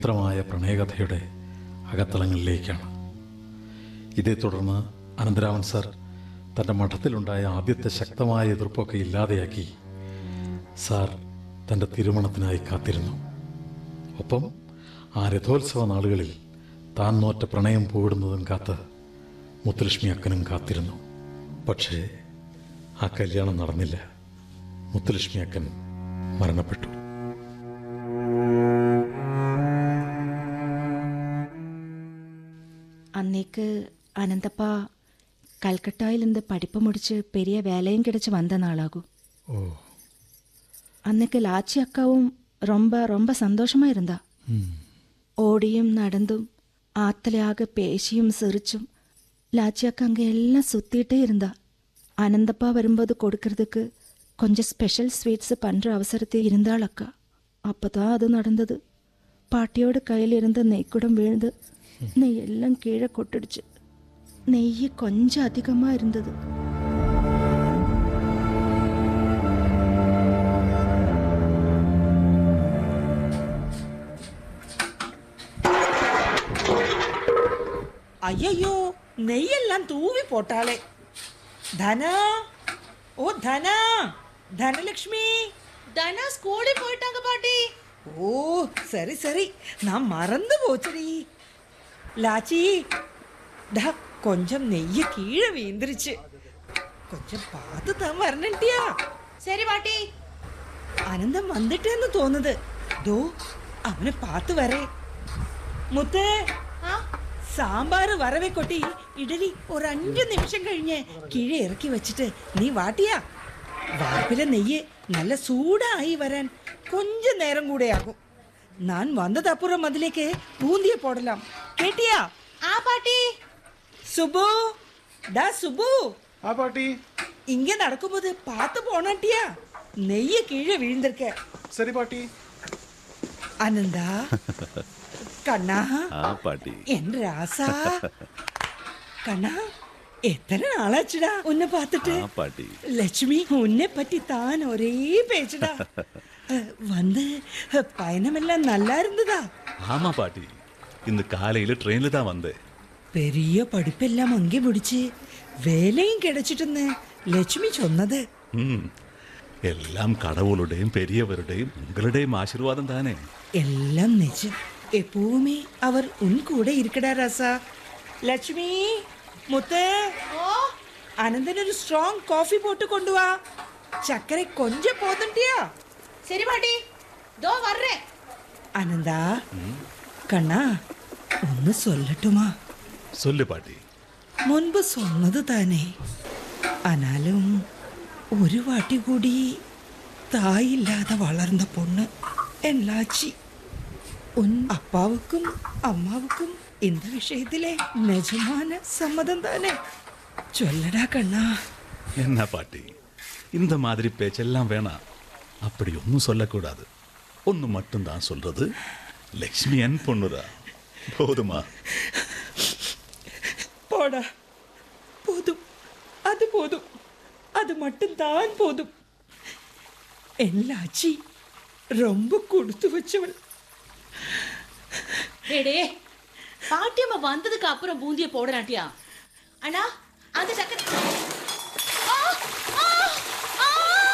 ചിത്രമായ പ്രണയകഥയുടെ അകത്തളങ്ങളിലേക്കാണ് ഇതേ തുടർന്ന് അനന്തരാമൻ സാർ തൻ്റെ മഠത്തിലുണ്ടായ ആദ്യത്തെ ശക്തമായ എതിർപ്പൊക്കെ ഇല്ലാതെയാക്കി സാർ തൻ്റെ തിരുമണത്തിനായി കാത്തിരുന്നു ഒപ്പം ആ രഥോത്സവ നാളുകളിൽ താൻ നോറ്റ പ്രണയം പോയിടുന്നതും കാത്ത് മുത്തുലക്ഷ്മി അക്കനും കാത്തിരുന്നു പക്ഷേ ആ കല്യാണം നടന്നില്ല മുത്തുലക്ഷ്മി അക്കൻ മരണപ്പെട്ടു அன்னைக்கு அனந்தப்பா கல்கட்டாயிலிருந்து படிப்பு முடிச்சு பெரிய வேலையும் கிடைச்சு வந்த நாளாகும் ഓ அன்னைக்கு லாச்சி அக்காவும் ரொம்ப ரொம்ப சந்தோஷமா இருந்தா ஓடியும் நடந்தும் ஆத்தலையாக பேசியும் சிரிச்சும் லாச்சி அக்கா அங்கே எல்லாம் சுத்திட்டே இருந்தா அனந்தப்பா வரும்போது கொடுக்கறதுக்கு கொஞ்சம் ஸ்பெஷல் ஸ்வீட்ஸ் பண்ற அவசரத்தில் இருந்தாள் அக்கா அப்பதான் அது நடந்தது பாட்டியோட கையில் இருந்த நெய்க்குடம் விழுந்து நெய் எல்லாம் கீழே கொட்டிடுச்சு நெய் கொஞ்சம் அதிகமா இருந்தது ஐயையோ நெய்யெல்லாம் தூவி போட்டாளே தனா ஓ தனா தனலக்ஷ்மி தனா ஸ்கூலுக்கு போயிட்டாங்க பாட்டி ஓ சரி சரி நான் மறந்து போச்சுடி லாச்சி டா கொஞ்சம் நெய்ய கீழே வீந்துருச்சு கொஞ்சம் பார்த்து தான் வரணுட்டியா சரி பாட்டி അനന്തം വന്നിട്ടെന്ന് തോന്നുന്നത് ദോ അവനെ പാത്ത് വരേ മുത്തേ ആ സാമ്പാറ് വറവെ കൊട്ടി ഇഡലി ഒരു അഞ്ചു നിമിഷം കഴിഞ്ഞ് കീഴെ ഇറക്കി വെച്ചിട്ട് നീ വാട്ടിയാ വാർപ്പിലെ നെയ്യ് നല്ല സൂടായി വരാൻ കൊഞ്ച നേരം കൂടെ ആകും ഞാൻ വന്നതപ്പുറം അതിലേക്ക് പൂന്തിയെ പോടലാം കേട്ടിയാ ആ பாட்டி സുബു ഡാ സുബു ആ പാട്ടി ഇങ്ങ നടക്കുമ്പോൾ പാത്ത് പോണട്ടിയാ നെയ്യ് കീഴെ വീഴ്ന്നിருக்க சரி பாட்டி അനന്താ കണ്ണാ ആ പാട്ടി എൻ രാസാ കണ്ണാ എത്ര നാളാച്ചുടാ ഉന്നെ പാത്തിട്ട് ആ പാട്ടി ലക്ഷ്മി ഉന്നെ പറ്റി താൻ ഒരേ പേച്ചടാ வந்து பயணமெல்லாம் நல்லா இருந்ததா ஆமா பாட்டி இந்த காலையில ட்ரெயின்ல தான் வந்தேன் பெரிய படிப்பெல்லாம் அங்கே முடிச்சு வேலையும் கிடைச்சிட்டுன்னு லட்சுமி சொன்னது ம் എല്ലാം കടവുളുടെയും പെരിയവരുടെയും ഉങ്ങളുടെയും ആശീർവാദം താനേ எல்லாம் நிஜம் எப்பவுமே அவர் உன் கூட இருக்கடா ராசா லட்சுமி முத்து அனந்தன் ஒரு ஸ்ட்ராங் காஃபி போட்டு கொண்டு வா சர்க்கரை கொஞ்சம் போதுண்டியா சரி பாட்டி தோ வர்றேன் அனந்தா கண்ணா ஒன்று சொல்லட்டுமா சொல்லு பாட்டி മുൻപ് சொன்னது താനേ ആനാലും ഒരു വാട്ടി കൂടി തായില്ലാതെ വളർന്ന പൊണ്ണ് എല്ലാച്ചി ഉൻ അപ്പാവുക്കും അമ്മാവുക്കും இந்த விஷயத்திலே நிஜமான சம்மதம் தானே சொல்லடா கண்ணா என்ன பாட்டி இந்த மாதிரி பேச்செல்லாம் வேணாம் அப்படி ஒன்றும் சொல்லக்கூடாது ஒன்று மட்டும்தான் சொல்றது லக்ஷ்மி என் பொண்ணுரா போதுமா போடா போதும் அது போதும் அது மட்டும்தான் போதும் எல்லாச்சி ரொம்ப கொடுத்து வச்சவள் டேடே பாட்டியம்மா வந்ததுக்கு அப்புறம் பூந்திய போடலாட்டியா அண்ணா அந்த சக்கரை ஆ! ஆ! ஆ!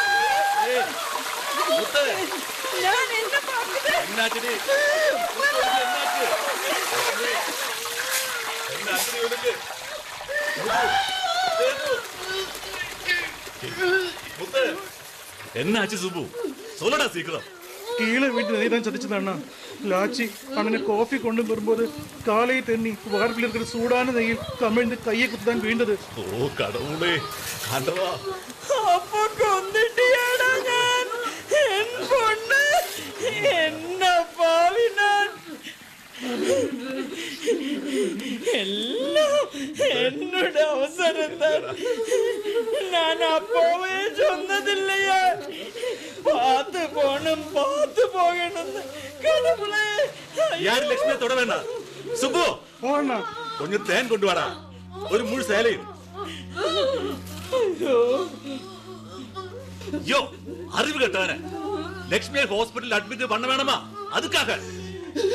ഞാൻ എന്നെ പറഞ്ഞത് என்னாச்சுடி? என்னாச்சு? என்னாச்சுடி இவனுக்கு? முத்து, என்னாச்சு சுபு சொல்லடா சீக்கிரம் கீழே வீட்டு நெய் தான் சதிச்சது அண்ணா லாச்சி அண்ணனை காஃபி கொண்டு வரும்போது காலையை தென்னி வார்ப்பில் இருக்கிற சூடான நெய்யில் கமிழ்ந்து கையை குத்து தான் வீழ்ந்தது ஓ கடவுளே ஆண்டவா അപ്പൊ കൊന്നിട്ടിയാടാ ഞാൻ എൻ പൊണ്ണ് എന്ന പാവി ഞാൻ എല്ലാം എന്നോട് അവസരം താൻ ഞാൻ അപ്പോവേ ചൊന്നതില്ലയാ പാത്ത് പോണം പാത്ത് പോകണമെന്ന് കടവുളെ யாரு லட்சுமியை தொட வேண்டாம் சுப்பு ஓ அண்ணா கொஞ்சம் தேன் கொண்டு வாடா ஒரு முழு சேலையும் யோ அறிவு கட்டான லட்சுமியை ஹாஸ்பிட்டல் அட்மிட் பண்ண வேணாமா அதுக்காக